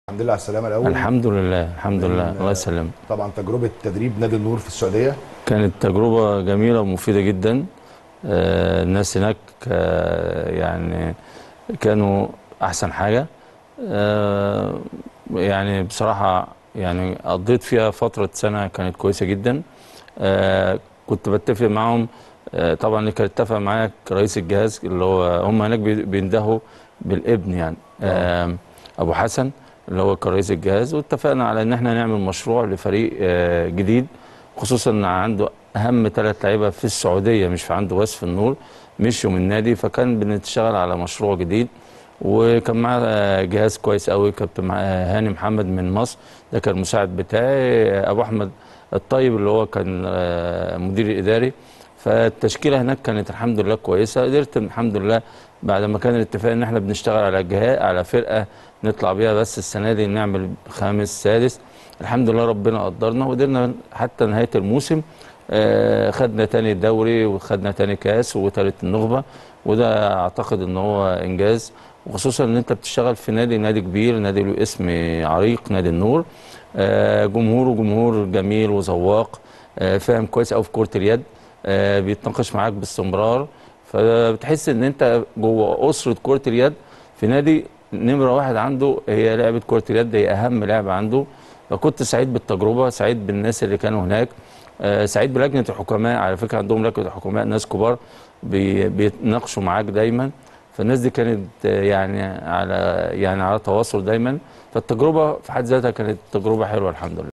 الحمد لله على السلامه الاول الحمد لله الحمد لله من- الله يسلمك طبعا تجربه تدريب نادي النور في السعوديه كانت تجربة جميلة ومفيدة جدا آه، الناس هناك آه، يعني كانوا أحسن حاجة آه، يعني بصراحة يعني قضيت فيها فترة سنة كانت كويسة جدا آه، كنت بتفق معهم آه، طبعا اللي كان اتفق معايا رئيس الجهاز اللي هو هم هناك بي- بيندهوا بالابن يعني آه، أبو حسن اللي هو كان رئيس الجهاز واتفقنا على ان احنا نعمل مشروع لفريق آه، جديد خصوصا ان عنده اهم ثلاث لعيبه في السعوديه مش في عنده بس في النور مشوا من النادي فكان بنشتغل على مشروع جديد وكان معاه جهاز كويس قوي كابتن مع- هاني محمد من مصر ده كان المساعد بتاعي ابو احمد الطيب اللي هو كان آه، مدير الاداري فالتشكيله هناك كانت الحمد لله كويسه قدرت الحمد لله بعد ما كان الاتفاق ان احنا بنشتغل على جهاز على فرقه نطلع بيها بس السنه دي نعمل خامس سادس الحمد لله ربنا قدرنا وقدرنا حتى نهايه الموسم آه، خدنا تاني دوري وخدنا تاني كاس وتالت النخبه وده اعتقد ان هو انجاز وخصوصا ان انت بتشتغل في نادي نادي كبير نادي له اسم عريق نادي النور آه، جمهوره جمهور جميل وذواق آه، فاهم كويس قوي في كره اليد آه، بيتناقش معاك باستمرار فبتحس ان انت جوه اسره كره اليد في نادي نمره واحد عنده هي لعبه كره اليد هي اهم لعبه عنده فكنت سعيد بالتجربه سعيد بالناس اللي كانوا هناك آه، سعيد بلجنه الحكماء على فكره عندهم لجنه الحكماء ناس كبار بي- بيتناقشوا معاك دايما فالناس دي كانت آه، يعني على يعني على تواصل دايما فالتجربه في حد ذاتها كانت تجربه حلوه الحمد لله